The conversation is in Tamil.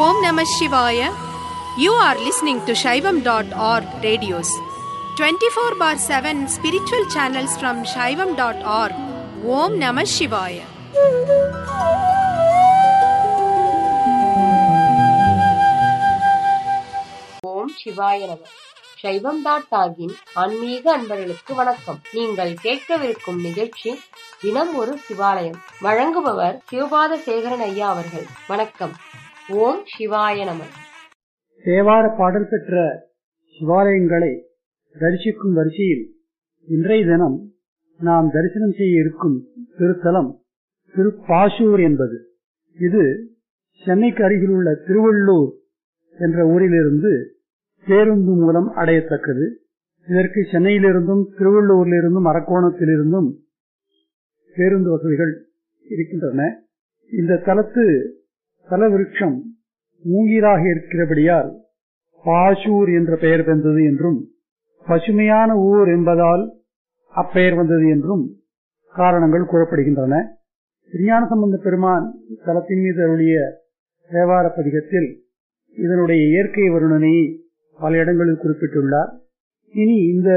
Om Namah Shivaya. You are listening to Shaivam.org radios. 24 bar 7 spiritual channels from Shaivam.org. Om Namah Shivaya. ஓம் சிவாய நம சைவம் டாட் டாகின் ஆன்மீக அன்பர்களுக்கு வணக்கம் நீங்கள் கேட்கவிருக்கும் நிகழ்ச்சி தினம் ஒரு சிவாலயம் வழங்குபவர் சிவபாத சேகரன் ஐயா அவர்கள் வணக்கம் ஓம் சிவாய நம தேவார பாடல் பெற்ற சிவாலயங்களை தரிசிக்கும் வரிசையில் இன்றைய தினம் நாம் தரிசனம் செய்ய இருக்கும் திருத்தலம் திருப்பாசூர் என்பது இது சென்னைக்கு அருகில் உள்ள திருவள்ளூர் என்ற ஊரிலிருந்து பேருந்து மூலம் அடையத்தக்கது இதற்கு சென்னையிலிருந்தும் திருவள்ளூரிலிருந்தும் அரக்கோணத்திலிருந்தும் பேருந்து வசதிகள் இருக்கின்றன இந்த தலத்து தலவிருட்சம் மூங்கிலாக இருக்கிறபடியால் பாசூர் என்ற பெயர் வந்தது என்றும் பசுமையான ஊர் என்பதால் அப்பெயர் வந்தது என்றும் காரணங்கள் கூறப்படுகின்றன திருஞான சம்பந்த பெருமான் தலத்தின் மீது அருளிய தேவார பதிகத்தில் இதனுடைய இயற்கை வருணனையை பல இடங்களில் குறிப்பிட்டுள்ளார் இனி இந்த